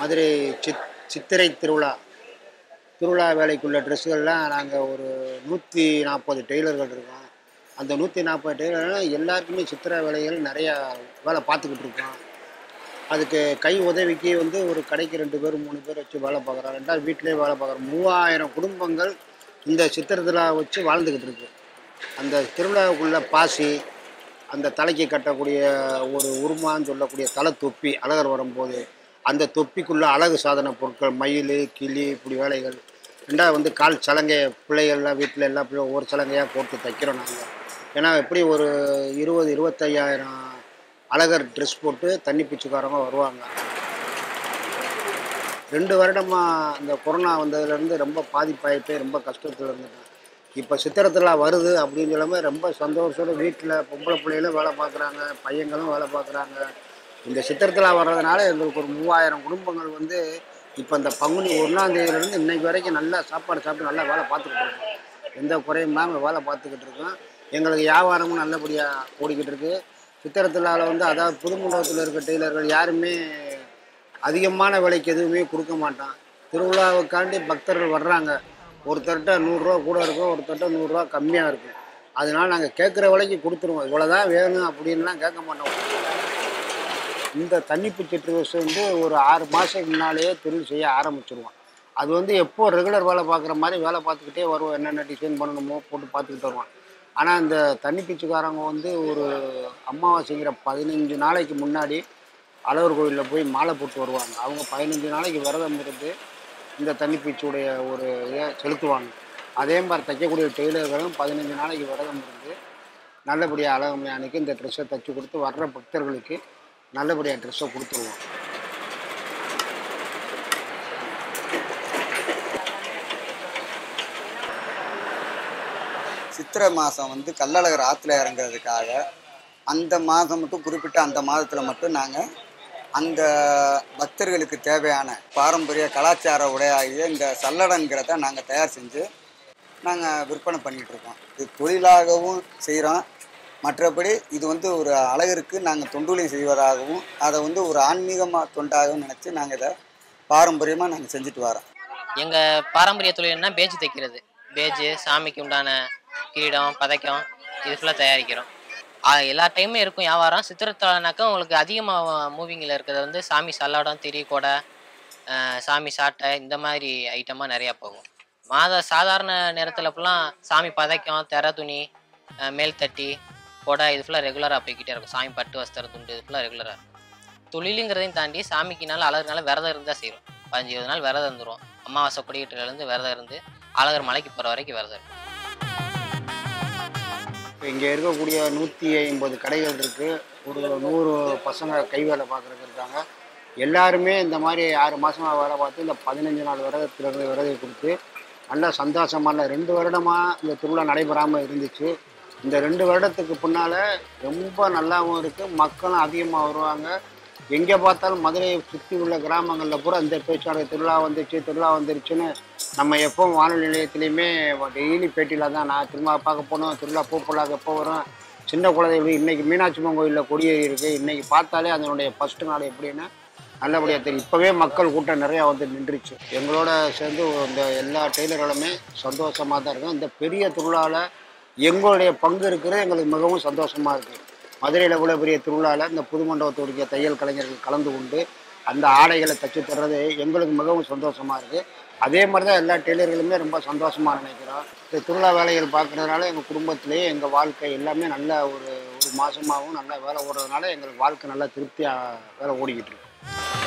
மதுரை சித் சித்திரை திருவிழா திருவிழா வேலைக்குள்ள ட்ரெஸ்ஸுகள்லாம் நாங்கள் ஒரு நூற்றி நாற்பது டெய்லர்கள் இருக்கோம் அந்த நூற்றி நாற்பது டெய்லர்கள் எல்லாருக்குமே சித்திரை வேலைகள் நிறையா வேலை பார்த்துக்கிட்டு இருக்கோம் அதுக்கு கை உதவிக்கு வந்து ஒரு கடைக்கு ரெண்டு பேர் மூணு பேர் வச்சு வேலை பார்க்குறோம் ரெண்டாவது வீட்டிலேயே வேலை பார்க்குறோம் மூவாயிரம் குடும்பங்கள் இந்த சித்திரை திருவிழா வச்சு வாழ்ந்துக்கிட்டு இருக்கு அந்த திருவிழாவுக்குள்ள பாசி அந்த தலைக்கு கட்டக்கூடிய ஒரு உருமான்னு சொல்லக்கூடிய தலை தொப்பி அழகர் வரும்போது அந்த தொப்பிக்குள்ளே அழகு சாதன பொருட்கள் மயில் கிளி இப்படி வேலைகள் ரெண்டாவது வந்து கால் சலங்கை பிள்ளைகள்லாம் வீட்டில் எல்லா பிள்ளையும் ஒவ்வொரு சலங்கையாக போட்டு தைக்கிறோம் நாங்கள் ஏன்னா எப்படி ஒரு இருபது இருபத்தையாயிரம் அழகர் ட்ரெஸ் போட்டு தண்ணி பிச்சுக்காரங்க வருவாங்க ரெண்டு வருடமாக இந்த கொரோனா வந்ததுலேருந்து ரொம்ப பாதிப்பாகி போய் ரொம்ப கஷ்டத்தில் இருந்துட்டேன் இப்போ சித்திரத்தில் வருது அப்படின்னு சொல்லாமல் ரொம்ப சந்தோஷத்தோட வீட்டில் பொம்பளை பிள்ளைகளும் வேலை பார்க்குறாங்க பையங்களும் வேலை பார்க்குறாங்க இந்த சித்திரத்தில் வர்றதுனால எங்களுக்கு ஒரு மூவாயிரம் குடும்பங்கள் வந்து இப்போ இந்த பங்குனி ஒன்றாந்தேதியிலேருந்து இன்னைக்கு வரைக்கும் நல்லா சாப்பாடு சாப்பிட்டு நல்லா வேலை பார்த்துக்கிட்டு இருக்கோம் எந்த குறையும் இல்லாமல் வேலை பார்த்துக்கிட்டு இருக்கோம் எங்களுக்கு வியாபாரமும் நல்லபடியாக ஓடிக்கிட்டு இருக்கு சித்திரத்திலால வந்து அதாவது புது மண்டபத்தில் இருக்க டெய்லர்கள் யாருமே அதிகமான விலைக்கு எதுவுமே கொடுக்க மாட்டான் திருவிழாவுக்காண்டி பக்தர்கள் வர்றாங்க ஒருத்தர்கிட்ட நூறுரூவா கூட இருக்கும் ஒருத்தர்கிட்ட நூறுரூவா கம்மியாக இருக்கும் அதனால நாங்கள் கேட்குற விலைக்கு கொடுத்துருவோம் இவ்வளோதான் வேணும் அப்படின்லாம் கேட்க மாட்டோம் இந்த தண்ணி பிச்சை ட்ரெஸ் வந்து ஒரு ஆறு மாதத்துக்கு முன்னாலேயே தொழில் செய்ய ஆரம்பிச்சிருவோம் அது வந்து எப்போ ரெகுலர் வேலை பார்க்குற மாதிரி வேலை பார்த்துக்கிட்டே வருவோம் என்னென்ன டிசைன் பண்ணணுமோ போட்டு பார்த்துக்கிட்டு வருவோம் ஆனால் இந்த தண்ணி பிச்சுக்காரங்க வந்து ஒரு அமாவாசைங்கிற பதினஞ்சு நாளைக்கு முன்னாடி அழகர் கோயிலில் போய் மாலை போட்டு வருவாங்க அவங்க பதினஞ்சு நாளைக்கு விரதம் இருந்து இந்த தண்ணி பீச்சுடைய ஒரு இதை செலுத்துவாங்க அதே மாதிரி தைக்கக்கூடிய டெய்லர்களும் பதினஞ்சு நாளைக்கு விரதம் இருந்து நல்லபடியாக அழகமையானுக்கு இந்த ட்ரெஸ்ஸை தைச்சி கொடுத்து வர்ற பக்தர்களுக்கு நல்லபடியாக ட்ரெஸ்ஸை கொடுத்துருவோம் சித்திரை மாதம் வந்து கள்ளழகர் ஆற்றுல இறங்குறதுக்காக அந்த மாதம் மட்டும் குறிப்பிட்ட அந்த மாதத்தில் மட்டும் நாங்கள் அந்த பக்தர்களுக்கு தேவையான பாரம்பரிய கலாச்சார உடையாகிய இந்த சல்லடங்கிறத நாங்கள் தயார் செஞ்சு நாங்கள் விற்பனை பண்ணிகிட்டு இருக்கோம் இது தொழிலாகவும் செய்கிறோம் மற்றபடி இது வந்து ஒரு அழகருக்கு நாங்கள் தொண்டுலையும் செய்வதாகவும் அதை வந்து ஒரு ஆன்மீகமாக தொண்டாகவும் நினச்சி நாங்கள் இதை பாரம்பரியமாக நாங்கள் செஞ்சுட்டு வரோம் எங்கள் பாரம்பரிய தொழில்னா பேஜ் தைக்கிறது பேஜு சாமிக்கு உண்டான கிரீடம் பதக்கம் இது ஃபுல்லாக தயாரிக்கிறோம் ஆ, எல்லா டைமும் இருக்கும் வியாபாரம் சித்திரத்தானாக்கா உங்களுக்கு அதிகமாக மூவிங்கில் இருக்கிறது வந்து சாமி சல்லாடம் திரி கொடை அஹ், சாமி சாட்டை இந்த மாதிரி ஐட்டமாக நிறையா போகும் மாத சாதாரண நேரத்தில் ஃபுல்லாம் சாமி பதக்கம் தெர துணி அஹ், மேல் தட்டி கொடை இது ஃபுல்லாக ரெகுலராக போய்கிட்டே இருக்கும் சாமி பட்டு வஸ்திரம் துண்டு இது ஃபுல்லாக ரெகுலராக இருக்கும் தொழிலுங்கிறதையும் தாண்டி சாமிக்குனால அழகுனால விரதம் இருந்தால் செய்கிறோம் பதினஞ்சு இருபது நாள் விரதம் இருந்துரும் அமாவாசை கொடியிட்டுலேருந்து விரதம் இருந்து அழகர் மலைக்கு போகிற வரைக்கும் விரதம் இருக்கும் இப்போ இங்கே இருக்கக்கூடிய நூற்றி ஐம்பது கடைகள் இருக்குது ஒரு நூறு பசங்க கை வேலை பார்க்குறதுக்கு இருக்காங்க எல்லாருமே இந்த மாதிரி ஆறு மாதமாக வேலை பார்த்து இந்த பதினஞ்சு நாள் விரதத்திலிருந்து விரதம் கொடுத்து நல்லா சந்தோஷமான ரெண்டு வருடமாக இந்த திருவிழா நடைபெறாமல் இருந்துச்சு இந்த ரெண்டு வருடத்துக்கு பின்னால் ரொம்ப நல்லாவும் இருக்குது மக்களும் அதிகமாக வருவாங்க எங்கே பார்த்தாலும் மதுரையை சுற்றி உள்ள கிராமங்களில் பூரா இந்த பேச்சாளர் திருவிழா வந்துச்சு திருவிழா வந்துருச்சுன்னு நம்ம எப்பவும் வானொலி நிலையத்துலேயுமே டெய்லி பேட்டியில் தான் நான் திரும்ப பார்க்க போனோம் திருவிழா பூப்பொழாக்கு எப்போ வரும் சின்ன குழந்தைகள் இன்னைக்கு மீனாட்சி அம்மன் கோயிலில் கொடியேறி இருக்குது இன்னைக்கு பார்த்தாலே அதனுடைய ஃபஸ்ட்டு நாள் எப்படின்னா நல்லபடியாக தெரியும் இப்போவே மக்கள் கூட்டம் நிறையா வந்து நின்றுச்சு எங்களோட சேர்ந்து இந்த எல்லா டெய்லர்களுமே சந்தோஷமாக தான் இருக்கும் இந்த பெரிய திருவிழாவில் எங்களுடைய பங்கு இருக்கிறது எங்களுக்கு மிகவும் சந்தோஷமாக இருக்குது மதுரையில் இவ்வளோ பெரிய திருவிழாவில் இந்த புது மண்டபத்துடைய தையல் கலைஞர்கள் கலந்து கொண்டு அந்த ஆடைகளை தச்சு தர்றது எங்களுக்கு மிகவும் சந்தோஷமாக இருக்குது அதே மாதிரி தான் எல்லா டெய்லர்களுமே ரொம்ப சந்தோஷமாக நினைக்கிறோம் இந்த திருவிழா வேலைகள் பார்க்குறதுனால எங்கள் குடும்பத்திலேயே எங்கள் வாழ்க்கை எல்லாமே நல்ல ஒரு ஒரு மாதமாகவும் நல்லா வேலை ஓடுறதுனால எங்களுக்கு வாழ்க்கை நல்லா திருப்தியாக வேலை ஓடிக்கிட்டு இருக்கு